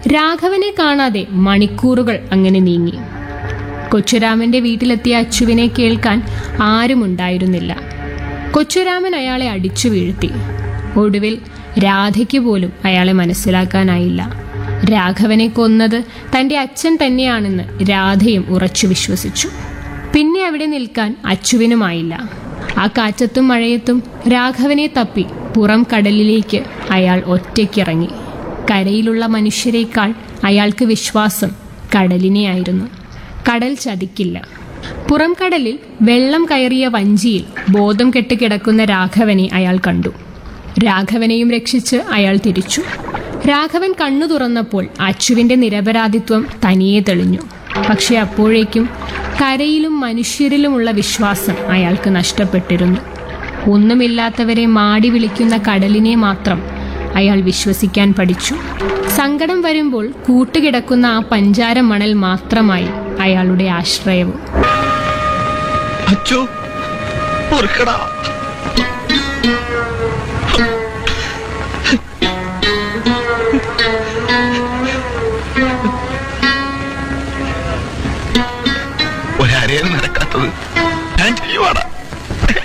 രാഘവനെ കാണാതെ മണിക്കൂറുകൾ അങ്ങനെ നീങ്ങി കൊച്ചുരാമന്റെ വീട്ടിലെത്തിയ അച്ചുവിനെ കേൾക്കാൻ ആരുമുണ്ടായിരുന്നില്ല കൊച്ചുരാമൻ അയാളെ അടിച്ചു വീഴ്ത്തി ഒടുവിൽ രാധയ്ക്ക് പോലും അയാളെ മനസ്സിലാക്കാനായില്ല രാഘവനെ കൊന്നത് തന്റെ അച്ഛൻ തന്നെയാണെന്ന് രാധയും ഉറച്ചു വിശ്വസിച്ചു പിന്നെ അവിടെ നിൽക്കാൻ അച്ചുവിനുമായില്ല ആ കാറ്റത്തും മഴയത്തും രാഘവനെ തപ്പി പുറം കടലിലേക്ക് അയാൾ ഒറ്റയ്ക്കിറങ്ങി കരയിലുള്ള മനുഷ്യരെക്കാൾ അയാൾക്ക് വിശ്വാസം കടലിനെയായിരുന്നു കടൽ ചതിക്കില്ല പുറം കടലിൽ വെള്ളം കയറിയ വഞ്ചിയിൽ ബോധം കെട്ട് കിടക്കുന്ന രാഘവനെ അയാൾ കണ്ടു രാഘവനെയും രക്ഷിച്ച് അയാൾ തിരിച്ചു രാഘവൻ കണ്ണു തുറന്നപ്പോൾ അച്ചുവിന്റെ നിരപരാധിത്വം തനിയെ തെളിഞ്ഞു പക്ഷെ അപ്പോഴേക്കും കരയിലും മനുഷ്യരിലുമുള്ള വിശ്വാസം അയാൾക്ക് നഷ്ടപ്പെട്ടിരുന്നു ഒന്നുമില്ലാത്തവരെ മാടി വിളിക്കുന്ന കടലിനെ മാത്രം അയാൾ വിശ്വസിക്കാൻ പഠിച്ചു സങ്കടം വരുമ്പോൾ കൂട്ടുകിടക്കുന്ന ആ പഞ്ചാര മണൽ മാത്രമായി അയാളുടെ ആശ്രയവും അച്ചു പൊറുക്കടാ ഒരരയാണ് നടക്കാത്തത്